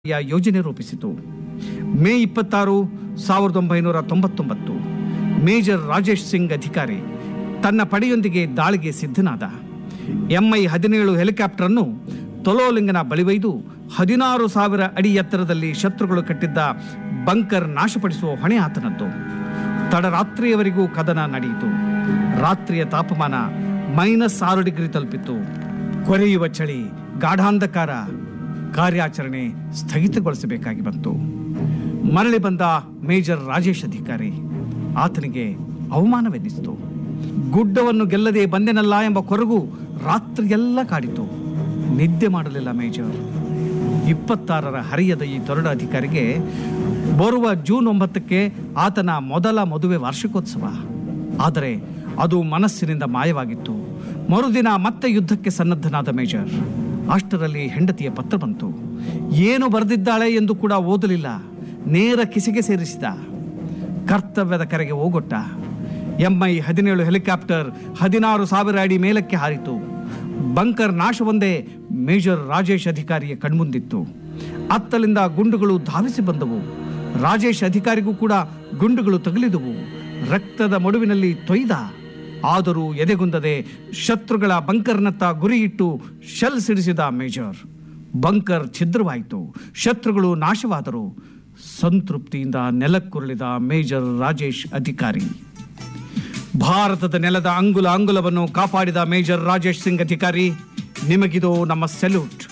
ಯ ಯೋಜನೆ ರೂಪಿಸಿತು ಮೇ ಇಪ್ಪತ್ತಾರು ಸಾವಿರದ ಒಂಬೈನೂರ ತೊಂಬತ್ತೊಂಬತ್ತು ಮೇಜರ್ ರಾಜೇಶ್ ಸಿಂಗ್ ಅಧಿಕಾರಿ ತನ್ನ ಪಡೆಯೊಂದಿಗೆ ದಾಳಿಗೆ ಸಿದ್ಧನಾದ ಎಂಐ ಹದಿನೇಳು ಹೆಲಿಕಾಪ್ಟರ್ ಅನ್ನು ತೊಲೋಲಿಂಗನ ಬಳಿವೈದು ಹದಿನಾರು ಸಾವಿರ ಅಡಿ ಎತ್ತರದಲ್ಲಿ ಶತ್ರುಗಳು ಕಟ್ಟಿದ್ದ ಬಂಕರ್ ನಾಶಪಡಿಸುವ ಹೊಣೆ ಆತನದ್ದು ತಡರಾತ್ರಿಯವರೆಗೂ ಕದನ ನಡೆಯಿತು ರಾತ್ರಿಯ ತಾಪಮಾನ ಮೈನಸ್ ಆರು ಡಿಗ್ರಿ ತಲುಪಿತು ಕೊರೆಯುವ ಚಳಿ ಗಾಢಾಂಧಕಾರ ಕಾರ್ಯಾಚರಣೆ ಸ್ಥಗಿತಗೊಳಿಸಬೇಕಾಗಿ ಬಂತು ಮರಳಿ ಬಂದ ಮೇಜರ್ ರಾಜೇಶ್ ಅಧಿಕಾರಿ ಆತನಿಗೆ ಅವಮಾನವೆನ್ನಿಸಿತು ಗುಡ್ಡವನ್ನು ಗೆಲ್ಲದೆ ಬಂದೆನಲ್ಲ ಎಂಬ ಕೊರಗು ರಾತ್ರಿಯೆಲ್ಲ ಕಾಡಿತು ನಿದ್ದೆ ಮಾಡಲಿಲ್ಲ ಮೇಜರ್ ಇಪ್ಪತ್ತಾರರ ಹರಿಯದ ಈ ದೊರಡ ಅಧಿಕಾರಿಗೆ ಬರುವ ಜೂನ್ ಒಂಬತ್ತಕ್ಕೆ ಆತನ ಮೊದಲ ಮದುವೆ ವಾರ್ಷಿಕೋತ್ಸವ ಆದರೆ ಅದು ಮನಸ್ಸಿನಿಂದ ಮಾಯವಾಗಿತ್ತು ಮರುದಿನ ಮತ್ತೆ ಯುದ್ಧಕ್ಕೆ ಸನ್ನದ್ಧನಾದ ಮೇಜರ್ ಅಷ್ಟರಲ್ಲಿ ಹೆಂಡತಿಯ ಪತ್ರ ಬಂತು ಏನು ಬರೆದಿದ್ದಾಳೆ ಎಂದು ಕೂಡ ಓದಲಿಲ್ಲ ನೇರ ಕಿಸಿಗೆ ಸೇರಿಸಿದ ಕರ್ತವ್ಯದ ಕರೆಗೆ ಓಗೊಟ್ಟ ಎಂಐ ಹದಿನೇಳು ಹೆಲಿಕಾಪ್ಟರ್ ಹದಿನಾರು ಸಾವಿರ ಅಡಿ ಮೇಲಕ್ಕೆ ಹಾರಿತು ಬಂಕರ್ ನಾಶವೊಂದೇ ಮೇಜರ್ ರಾಜೇಶ್ ಅಧಿಕಾರಿಯ ಕಣ್ಮುಂದಿತ್ತು ಅತ್ತಲಿಂದ ಗುಂಡುಗಳು ಧಾವಿಸಿ ಬಂದವು ರಾಜೇಶ್ ಅಧಿಕಾರಿಗೂ ಕೂಡ ಗುಂಡುಗಳು ತಗುಲಿದುವು ರಕ್ತದ ಮಡುವಿನಲ್ಲಿ ತೊಯ್ದ ಆದರೂ ಎದೆಗುಂದದೆ ಶತ್ರುಗಳ ಬಂಕರ್ನತ್ತ ಗುರಿಯಿಟ್ಟು ಶೆಲ್ ಸಿಡಿಸಿದ ಮೇಜರ್ ಬಂಕರ್ ಛಿದ್ರವಾಯಿತು ಶತ್ರುಗಳು ನಾಶವಾದರು ಸಂತೃಪ್ತಿಯಿಂದ ನೆಲಕ್ಕುರುಳಿದ ಮೇಜರ್ ರಾಜೇಶ್ ಅಧಿಕಾರಿ ಭಾರತದ ನೆಲದ ಅಂಗುಲ ಅಂಗುಲವನ್ನು ಕಾಪಾಡಿದ ಮೇಜರ್ ರಾಜೇಶ್ ಸಿಂಗ್ ಅಧಿಕಾರಿ ನಿಮಗಿದು ನಮ್ಮ ಸೆಲ್ಯೂಟ್